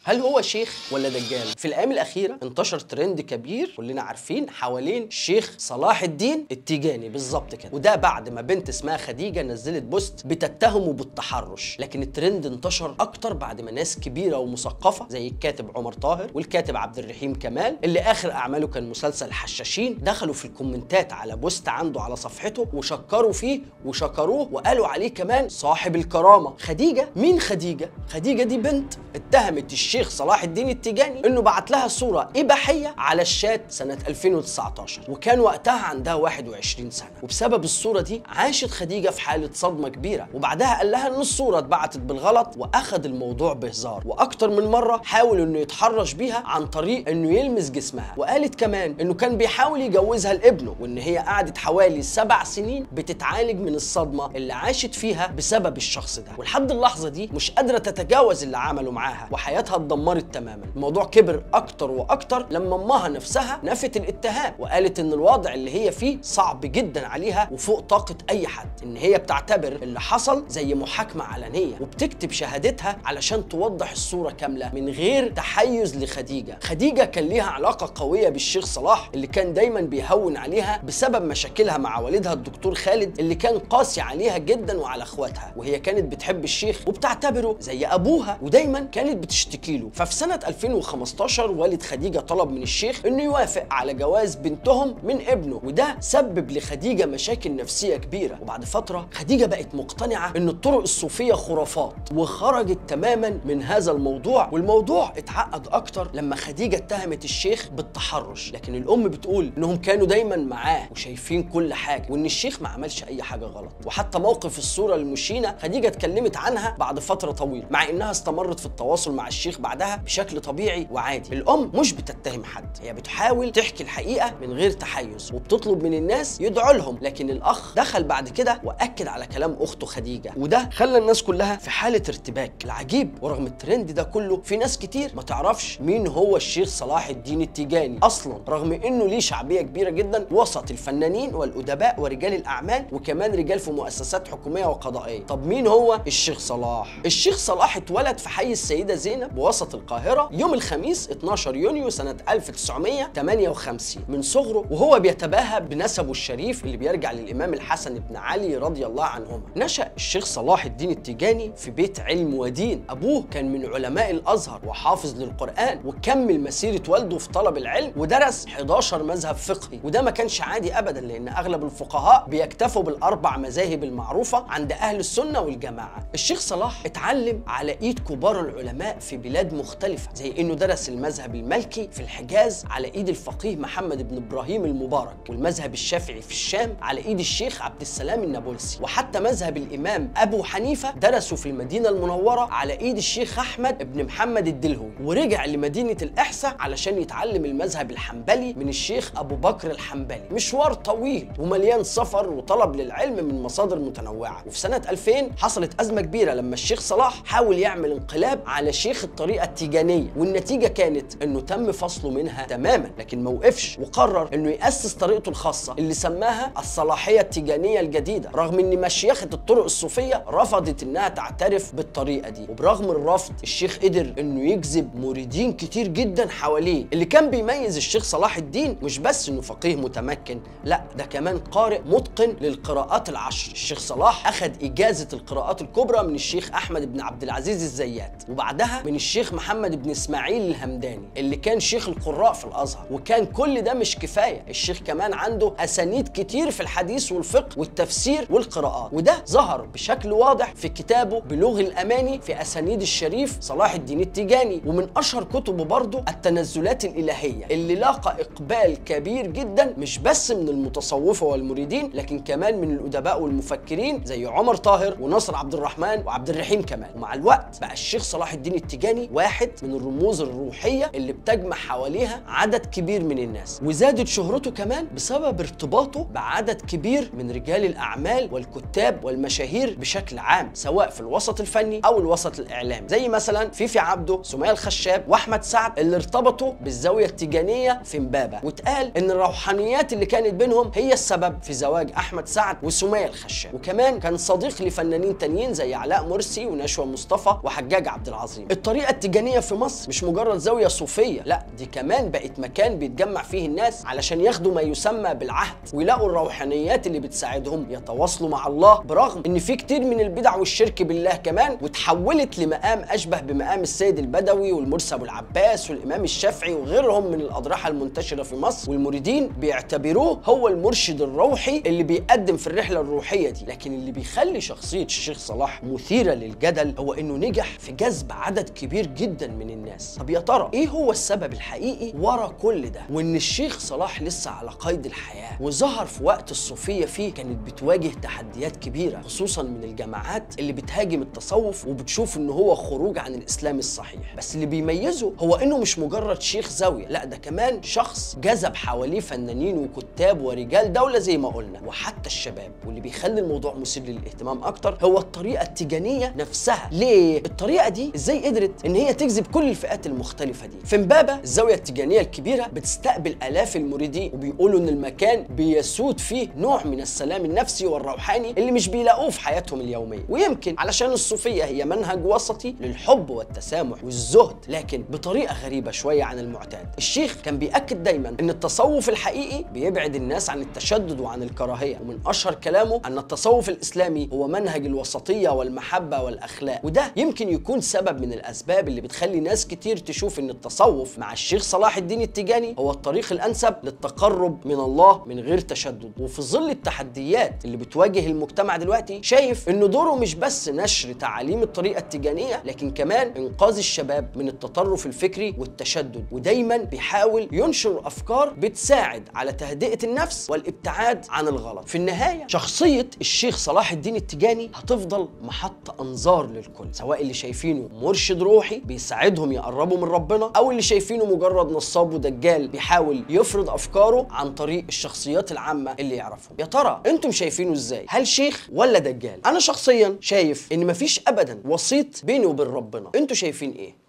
هل هو شيخ ولا دجال؟ في الأيام الأخيرة انتشر ترند كبير كلنا عارفين حوالين الشيخ صلاح الدين التيجاني بالظبط كده وده بعد ما بنت اسمها خديجة نزلت بوست بتتهمه بالتحرش لكن الترند انتشر أكتر بعد ما ناس كبيرة ومثقفة زي الكاتب عمر طاهر والكاتب عبد الرحيم كمال اللي آخر أعماله كان مسلسل الحشاشين دخلوا في الكومنتات على بوست عنده على صفحته وشكروا فيه وشكروه وقالوا عليه كمان صاحب الكرامة خديجة مين خديجة؟ خديجة دي بنت اتهمت الشيخ صلاح الدين التيجاني انه بعت لها صوره اباحيه على الشات سنه 2019 وكان وقتها عندها 21 سنه وبسبب الصوره دي عاشت خديجه في حاله صدمه كبيره وبعدها قال لها ان الصوره اتبعتت بالغلط واخد الموضوع بهزار واكتر من مره حاول انه يتحرش بيها عن طريق انه يلمس جسمها وقالت كمان انه كان بيحاول يجوزها لابنه وان هي قعدت حوالي سبع سنين بتتعالج من الصدمه اللي عاشت فيها بسبب الشخص ده ولحد اللحظه دي مش قادره تتجاوز اللي عمله معاها وحياتها اتدمرت تماما الموضوع كبر اكتر واكتر لما امها نفسها نفت الاتهام وقالت ان الوضع اللي هي فيه صعب جدا عليها وفوق طاقه اي حد ان هي بتعتبر اللي حصل زي محاكمه علنيه وبتكتب شهادتها علشان توضح الصوره كامله من غير تحيز لخديجه خديجه كان ليها علاقه قويه بالشيخ صلاح اللي كان دايما بيهون عليها بسبب مشاكلها مع والدها الدكتور خالد اللي كان قاسي عليها جدا وعلى اخواتها وهي كانت بتحب الشيخ وبتعتبره زي ابوها ودايما كانت بتشتكي له ففي سنة 2015 والد خديجة طلب من الشيخ انه يوافق على جواز بنتهم من ابنه وده سبب لخديجة مشاكل نفسية كبيرة وبعد فترة خديجة بقت مقتنعة ان الطرق الصوفية خرافات وخرجت تماما من هذا الموضوع والموضوع اتعقد اكتر لما خديجة اتهمت الشيخ بالتحرش لكن الام بتقول انهم كانوا دايما معاه وشايفين كل حاجة وان الشيخ ما عملش اي حاجة غلط وحتى موقف الصورة المشينة خديجة اتكلمت عنها بعد فترة طويلة مع انها استمرت في التواصل مع الشيخ بعدها بشكل طبيعي وعادي الام مش بتتهم حد هي بتحاول تحكي الحقيقه من غير تحيز وبتطلب من الناس يدعوا لهم لكن الاخ دخل بعد كده واكد على كلام اخته خديجه وده خلى الناس كلها في حاله ارتباك العجيب ورغم الترند ده كله في ناس كتير ما تعرفش مين هو الشيخ صلاح الدين التيجاني اصلا رغم انه ليه شعبيه كبيره جدا وسط الفنانين والادباء ورجال الاعمال وكمان رجال في مؤسسات حكوميه وقضائيه طب مين هو الشيخ صلاح الشيخ صلاح اتولد في حي السيده زينب بوسط القاهرة يوم الخميس 12 يونيو سنة 1958 من صغره وهو بيتباهى بنسبه الشريف اللي بيرجع للإمام الحسن بن علي رضي الله عنهما نشأ الشيخ صلاح الدين التيجاني في بيت علم ودين أبوه كان من علماء الأزهر وحافظ للقرآن وكمل مسيرة والده في طلب العلم ودرس 11 مذهب فقهي وده ما كانش عادي أبدا لأن أغلب الفقهاء بيكتفوا بالأربع مذاهب المعروفة عند أهل السنة والجماعة الشيخ صلاح اتعلم على إيد كبار العلماء في بلاد مختلفة زي انه درس المذهب المالكي في الحجاز على ايد الفقيه محمد بن ابراهيم المبارك والمذهب الشافعي في الشام على ايد الشيخ عبد السلام النابلسي وحتى مذهب الامام ابو حنيفة درسه في المدينة المنورة على ايد الشيخ احمد بن محمد الدلهوي ورجع لمدينة الاحساء علشان يتعلم المذهب الحنبلي من الشيخ ابو بكر الحنبلي مشوار طويل ومليان سفر وطلب للعلم من مصادر متنوعة وفي سنة 2000 حصلت ازمة كبيرة لما الشيخ صلاح حاول يعمل انقلاب على شيخ الطريقة التيجانية والنتيجة كانت انه تم فصله منها تماما لكن ما وقفش وقرر انه يأسس طريقته الخاصة اللي سماها الصلاحية التيجانية الجديدة رغم ان مشيخة الطرق الصوفية رفضت انها تعترف بالطريقة دي وبرغم الرفض الشيخ قدر انه يجذب مريدين كتير جدا حواليه اللي كان بيميز الشيخ صلاح الدين مش بس انه فقيه متمكن لا ده كمان قارئ متقن للقراءات العشر الشيخ صلاح اخذ اجازة القراءات الكبرى من الشيخ احمد بن عبد العزيز الزيات وبعدها من الشيخ محمد بن اسماعيل الهمداني اللي كان شيخ القراء في الازهر وكان كل ده مش كفايه الشيخ كمان عنده اسانيد كتير في الحديث والفقه والتفسير والقراءات وده ظهر بشكل واضح في كتابه بلوغ الاماني في اسانيد الشريف صلاح الدين التيجاني ومن اشهر كتبه برضه التنزلات الالهيه اللي لاقى اقبال كبير جدا مش بس من المتصوفه والمريدين لكن كمان من الادباء والمفكرين زي عمر طاهر ونصر عبد الرحمن وعبد الرحيم كمان ومع الوقت بقى الشيخ صلاح الدين التيجاني واحد من الرموز الروحيه اللي بتجمع حواليها عدد كبير من الناس وزادت شهرته كمان بسبب ارتباطه بعدد كبير من رجال الاعمال والكتاب والمشاهير بشكل عام سواء في الوسط الفني او الوسط الاعلامي زي مثلا فيفي عبده سمية الخشاب واحمد سعد اللي ارتبطوا بالزاويه التيجانيه في امبابه واتقال ان الروحانيات اللي كانت بينهم هي السبب في زواج احمد سعد وسمية الخشاب وكمان كان صديق لفنانين تانيين زي علاء مرسي ونشوى مصطفى وحجاج عبد العظيم الطريقه التيجانيه في مصر مش مجرد زاويه صوفيه لا دي كمان بقت مكان بيتجمع فيه الناس علشان ياخدوا ما يسمى بالعهد ويلاقوا الروحانيات اللي بتساعدهم يتواصلوا مع الله برغم ان في كتير من البدع والشرك بالله كمان وتحولت لمقام اشبه بمقام السيد البدوي والمرسي ابو العباس والامام الشافعي وغيرهم من الاضرحه المنتشره في مصر والمريدين بيعتبروه هو المرشد الروحي اللي بيقدم في الرحله الروحيه دي لكن اللي بيخلي شخصيه الشيخ صلاح مثيره للجدل هو انه نجح في جذب عدد كبير جدا من الناس طب يا ترى ايه هو السبب الحقيقي ورا كل ده وان الشيخ صلاح لسه على قيد الحياه وظهر في وقت الصوفيه فيه كانت بتواجه تحديات كبيره خصوصا من الجماعات اللي بتهاجم التصوف وبتشوف ان هو خروج عن الاسلام الصحيح بس اللي بيميزه هو انه مش مجرد شيخ زاويه لا ده كمان شخص جذب حواليه فنانين وكتاب ورجال دوله زي ما قلنا وحتى الشباب واللي بيخلي الموضوع مثير للاهتمام اكتر هو الطريقه التيجانيه نفسها ليه الطريقه دي ازاي قدرت ان هي تجذب كل الفئات المختلفه دي في امبابه الزاويه التيجانيه الكبيره بتستقبل الاف المريدين وبيقولوا ان المكان بيسود فيه نوع من السلام النفسي والروحاني اللي مش بيلاقوه في حياتهم اليوميه ويمكن علشان الصوفيه هي منهج وسطي للحب والتسامح والزهد لكن بطريقه غريبه شويه عن المعتاد الشيخ كان بياكد دايما ان التصوف الحقيقي بيبعد الناس عن التشدد وعن الكراهيه ومن اشهر كلامه ان التصوف الاسلامي هو منهج الوسطيه والمحبه والاخلاق وده يمكن يكون سبب من الاسباب اللي بتخلي ناس كتير تشوف ان التصوف مع الشيخ صلاح الدين التيجاني هو الطريق الانسب للتقرب من الله من غير تشدد وفي ظل التحديات اللي بتواجه المجتمع دلوقتي شايف ان دوره مش بس نشر تعاليم الطريقه التيجانيه لكن كمان انقاذ الشباب من التطرف الفكري والتشدد ودايما بيحاول ينشر افكار بتساعد على تهدئه النفس والابتعاد عن الغلط في النهايه شخصيه الشيخ صلاح الدين التيجاني هتفضل محط انظار للكل سواء اللي شايفينه مرشد روحي بيساعدهم يقربوا من ربنا او اللي شايفينه مجرد نصاب ودجال بيحاول يفرض افكاره عن طريق الشخصيات العامه اللي يعرفهم يا ترى انتم شايفينه ازاي هل شيخ ولا دجال انا شخصيا شايف ان مفيش ابدا وسيط بيني وبين ربنا انتوا شايفين ايه